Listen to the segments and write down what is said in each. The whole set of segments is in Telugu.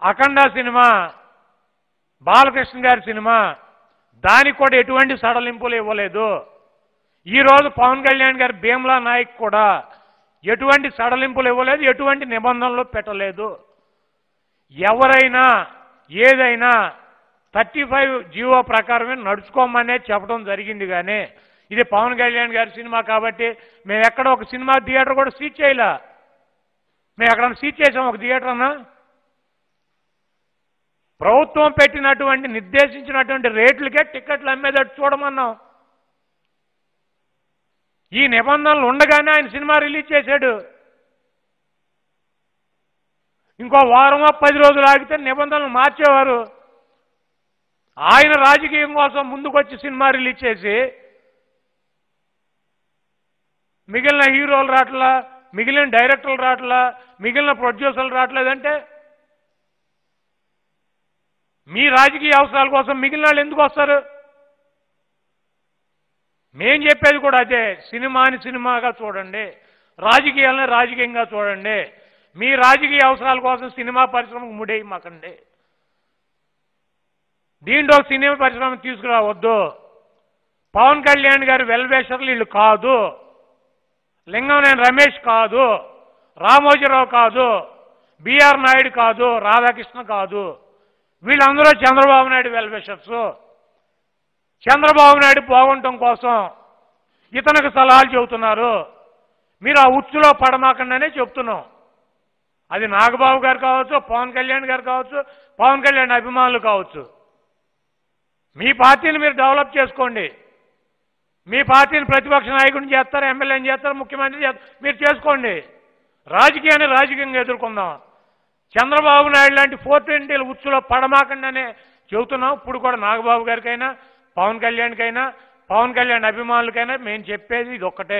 అఖండ సినిమా బాలకృష్ణ గారి సినిమా దానికి కూడా ఎటువంటి సడలింపులు ఇవ్వలేదు ఈరోజు పవన్ కళ్యాణ్ గారి భీమ్లా నాయక్ కూడా ఎటువంటి సడలింపులు ఇవ్వలేదు ఎటువంటి నిబంధనలు పెట్టలేదు ఎవరైనా ఏదైనా థర్టీ ఫైవ్ జీవో ప్రకారమే నడుచుకోమనే చెప్పడం జరిగింది కానీ ఇది పవన్ కళ్యాణ్ గారి సినిమా కాబట్టి మేము ఎక్కడ ఒక సినిమా థియేటర్ కూడా సీట్ చేయలే మేము ఎక్కడ సీట్ చేసాం ఒక థియేటర్ అన్నా ప్రభుత్వం పెట్టినటువంటి నిర్దేశించినటువంటి రేట్లకే టికెట్లు అమ్మేటట్టు చూడమన్నాం ఈ నిబంధనలు ఉండగానే ఆయన సినిమా రిలీజ్ చేశాడు ఇంకో వారమో పది రోజులు ఆగితే నిబంధనలు మార్చేవారు ఆయన రాజకీయం కోసం ముందుకొచ్చి సినిమా రిలీజ్ చేసి మిగిలిన హీరోలు రావట్లా మిగిలిన డైరెక్టర్లు రావట్లా మిగిలిన ప్రొడ్యూసర్లు రావట్లేదంటే మీ రాజకీయ అవసరాల కోసం మిగిలిన వాళ్ళు ఎందుకు వస్తారు మేం చెప్పేది కూడా అదే సినిమాని సినిమాగా చూడండి రాజకీయాలని రాజకీయంగా చూడండి మీ రాజకీయ అవసరాల కోసం సినిమా పరిశ్రమకు ముడేయమాకండి దీంట్లో సినిమా పరిశ్రమ తీసుకురావద్దు పవన్ కళ్యాణ్ గారి వెల్వేషర్లు వీళ్ళు కాదు లింగంనేని రమేష్ కాదు రామోజీరావు కాదు బిఆర్ నాయుడు కాదు రాధాకృష్ణ కాదు వీళ్ళందరూ చంద్రబాబు నాయుడు వెల్వేషర్స్ చంద్రబాబు నాయుడు బాగుండటం కోసం ఇతనికి సలహాలు చెబుతున్నారు మీరు ఆ ఉచ్చులో పడమాకండి చెప్తున్నాం అది నాగబాబు గారు కావచ్చు పవన్ కళ్యాణ్ గారు కావచ్చు పవన్ కళ్యాణ్ అభిమానులు కావచ్చు మీ పార్టీని మీరు డెవలప్ చేసుకోండి మీ పార్టీని ప్రతిపక్ష నాయకుడిని చేస్తారు ఎమ్మెల్యేని చేస్తారు ముఖ్యమంత్రి చేస్తారు మీరు చేసుకోండి రాజకీయాన్ని రాజకీయంగా ఎదుర్కొందాం చంద్రబాబు నాయుడు లాంటి ఫోర్త్ ఇంటిల ఉచ్చులో పడమాకండి అనే చెబుతున్నాం ఇప్పుడు కూడా నాగబాబు గారికైనా పవన్ కళ్యాణ్కైనా పవన్ కళ్యాణ్ అభిమానులకైనా మేము చెప్పేది ఇది ఒక్కటే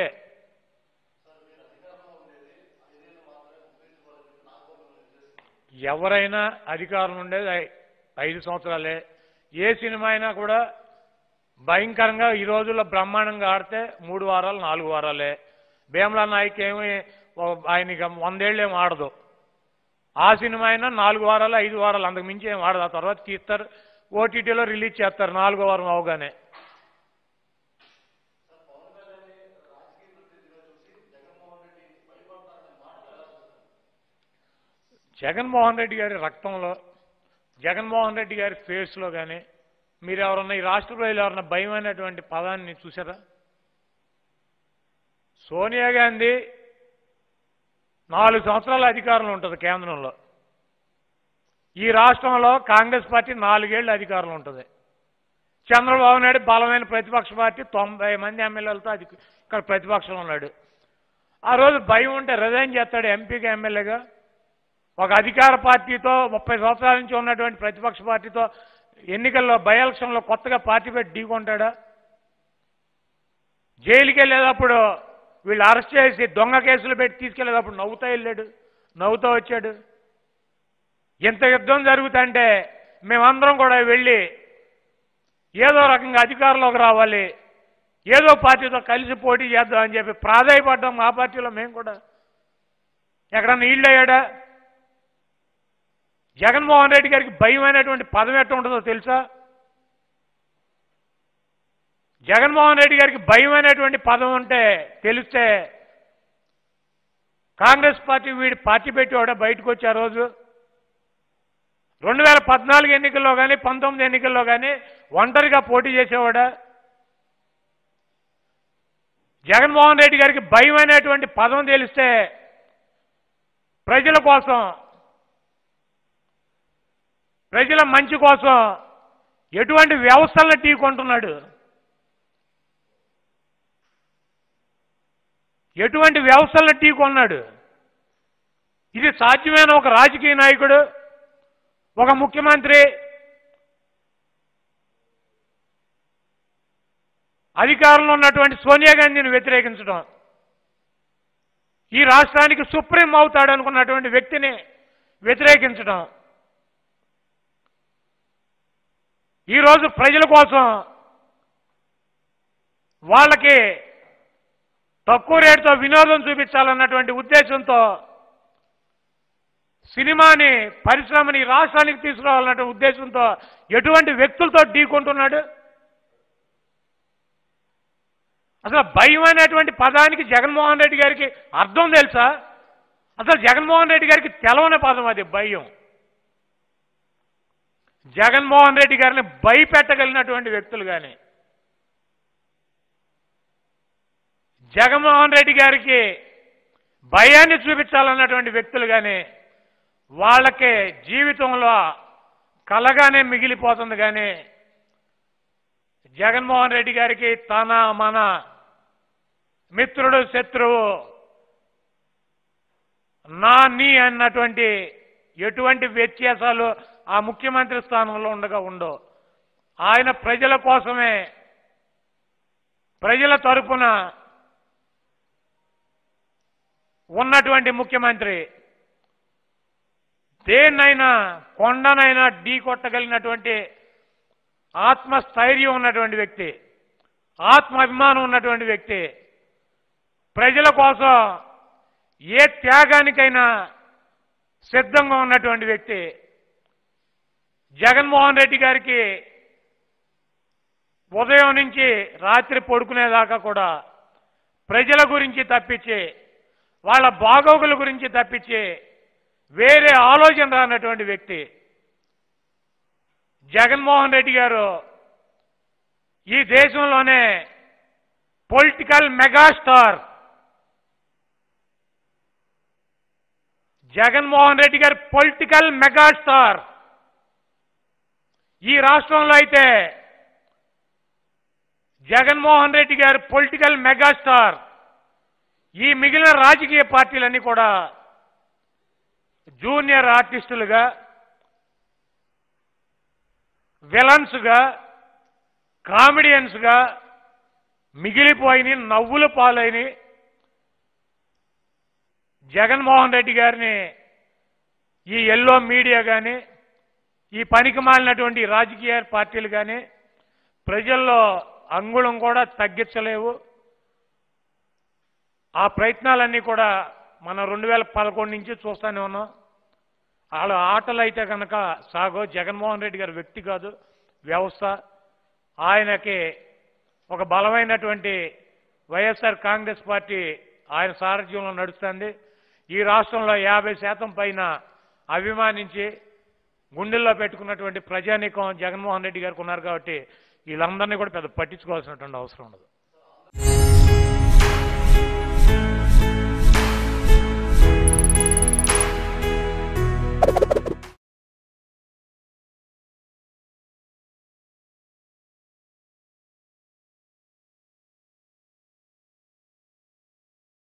ఎవరైనా అధికారం ఉండేది ఐ- ఐదు సంవత్సరాలే ఏ సినిమా అయినా కూడా భయంకరంగా ఈ రోజుల్లో బ్రహ్మాండంగా ఆడితే మూడు వారాలు నాలుగు వారాలే భీమలా నాయక్ ఏమి ఓ- ఆయన ఇక వందేళ్ళు ఏమి ఆడదు ఆ సినిమా అయినా నాలుగు వారాలు ఐదు వారాలు అంతకు మించి ఏం ఆడదు ఆ తర్వాత తీస్తారు ఓటీటీలో రిలీజ్ చేస్తారు నాలుగో వారం అవగానే జగన్మోహన్ రెడ్డి గారి రక్తంలో జగన్మోహన్ రెడ్డి గారి ఫేస్లో కానీ మీరు ఎవరన్నా ఈ రాష్ట్ర ప్రజలు ఎవరన్నా భయం అనేటువంటి పదాన్ని చూసారా సోనియా గాంధీ నాలుగు సంవత్సరాల అధికారంలో ఉంటుంది కేంద్రంలో ఈ రాష్ట్రంలో కాంగ్రెస్ పార్టీ నాలుగేళ్ల అధికారంలో ఉంటుంది చంద్రబాబు నాయుడు బలమైన ప్రతిపక్ష పార్టీ తొంభై మంది ఎమ్మెల్యేలతో అది ఇక్కడ ప్రతిపక్షంలో ఉన్నాడు ఆ రోజు భయం ఉంటే రిజైన్ చేస్తాడు ఎంపీగా ఎమ్మెల్యేగా ఒక అధికార పార్టీతో ముప్పై సంవత్సరాల నుంచి ఉన్నటువంటి ప్రతిపక్ష పార్టీతో ఎన్నికల్లో బై ఎలక్షన్లో కొత్తగా పార్టీ పెట్టి ఢీకొంటాడా జైలుకి వెళ్ళేటప్పుడు వీళ్ళు అరెస్ట్ చేసి దొంగ కేసులు పెట్టి తీసుకెళ్లేటప్పుడు నవ్వుతా వెళ్ళాడు నవ్వుతూ వచ్చాడు ఇంత యుద్ధం జరుగుతుంటే మేమందరం కూడా వెళ్ళి ఏదో రకంగా అధికారంలోకి రావాలి ఏదో పార్టీతో కలిసి పోటీ చేద్దాం అని చెప్పి ప్రాధాయపడ్డాం మా పార్టీలో మేము కూడా ఎక్కడన్నా ఈళ్ళు అయ్యాడా జగన్మోహన్ రెడ్డి గారికి భయం అనేటువంటి పదం ఎట్లా ఉంటుందో తెలుసా జగన్మోహన్ రెడ్డి గారికి భయం అనేటువంటి పదం ఉంటే తెలిస్తే కాంగ్రెస్ పార్టీ వీడి పార్టీ పెట్టేవాడా బయటకు వచ్చి ఆ రోజు రెండు వేల పద్నాలుగు ఎన్నికల్లో కానీ పంతొమ్మిది ఎన్నికల్లో కానీ ఒంటరిగా పోటీ చేసేవాడా జగన్మోహన్ రెడ్డి గారికి భయం అనేటువంటి పదం తెలిస్తే ప్రజల కోసం ప్రజల మంచి కోసం ఎటువంటి వ్యవస్థలను ఢీకొంటున్నాడు ఎటువంటి వ్యవస్థలను ఢీకొన్నాడు ఇది సాధ్యమైన ఒక రాజకీయ నాయకుడు ఒక ముఖ్యమంత్రి అధికారంలో ఉన్నటువంటి సోనియా గాంధీని వ్యతిరేకించడం ఈ రాష్ట్రానికి సుప్రీం అవుతాడు అనుకున్నటువంటి వ్యక్తిని వ్యతిరేకించడం ఈరోజు ప్రజల కోసం వాళ్ళకి తక్కువ రేటుతో వినోదం చూపించాలన్నటువంటి ఉద్దేశంతో సినిమాని పరిశ్రమని ఈ రాష్ట్రానికి తీసుకురావాలన్న ఉద్దేశంతో ఎటువంటి వ్యక్తులతో ఢీకొంటున్నాడు అసలు భయం అనేటువంటి పదానికి జగన్మోహన్ రెడ్డి గారికి అర్థం తెలుసా అసలు జగన్మోహన్ రెడ్డి గారికి తెలవని పదం అది భయం జగన్మోహన్ రెడ్డి గారిని భయపెట్టగలిగినటువంటి వ్యక్తులు కానీ జగన్మోహన్ రెడ్డి గారికి భయాన్ని చూపించాలన్నటువంటి వ్యక్తులు కానీ వాళ్ళకి జీవితంలో కలగానే మిగిలిపోతుంది కానీ జగన్మోహన్ రెడ్డి గారికి తన మన మిత్రుడు శత్రువు నా నీ అన్నటువంటి ఎటువంటి వ్యత్యాసాలు ఆ ముఖ్యమంత్రి స్థానంలో ఉండగా ఉండవు ఆయన ప్రజల కోసమే ప్రజల తరపున ఉన్నటువంటి ముఖ్యమంత్రి దేన్నైనా కొండనైనా ఢీ కొట్టగలిగినటువంటి ఆత్మస్థైర్యం ఉన్నటువంటి వ్యక్తి ఆత్మాభిమానం ఉన్నటువంటి వ్యక్తి ప్రజల కోసం ఏ త్యాగానికైనా సిద్ధంగా ఉన్నటువంటి వ్యక్తి జగన్మోహన్ రెడ్డి గారికి ఉదయం నుంచి రాత్రి పడుకునేదాకా కూడా ప్రజల గురించి తప్పించి వాళ్ళ బాగోగుల గురించి తప్పించి వేరే ఆలోచన రానటువంటి వ్యక్తి జగన్మోహన్ రెడ్డి గారు ఈ దేశంలోనే పొలిటికల్ మెగాస్టార్ జగన్మోహన్ రెడ్డి గారు పొలిటికల్ మెగాస్టార్ ఈ రాష్ట్రంలో అయితే జగన్మోహన్ రెడ్డి గారు పొలిటికల్ మెగాస్టార్ ఈ మిగిలిన రాజకీయ పార్టీలన్నీ కూడా జూనియర్ ఆర్టిస్టులుగా విలన్స్గా కామెడియన్స్గా మిగిలిపోయిన నవ్వుల పాలైన జగన్మోహన్ రెడ్డి గారిని ఈ ఎల్లో మీడియా కానీ ఈ పనికి మాలినటువంటి రాజకీయ పార్టీలు కానీ ప్రజల్లో అంగుళం కూడా తగ్గించలేవు ఆ ప్రయత్నాలన్నీ కూడా మనం రెండు వేల పదకొండు నుంచి చూస్తూనే ఉన్నాం వాళ్ళ ఆటలు అయితే కనుక సాగో జగన్మోహన్ రెడ్డి గారి వ్యక్తి కాదు వ్యవస్థ ఆయనకి ఒక బలమైనటువంటి వైఎస్ఆర్ కాంగ్రెస్ పార్టీ ఆయన సారథ్యంలో నడుస్తుంది ఈ రాష్ట్రంలో యాభై శాతం పైన అభిమానించి గుండెల్లో పెట్టుకున్నటువంటి ప్రజానీకం జగన్మోహన్ రెడ్డి గారికి ఉన్నారు కాబట్టి వీళ్ళందరినీ కూడా పెద్ద పట్టించుకోవాల్సినటువంటి అవసరం ఉండదు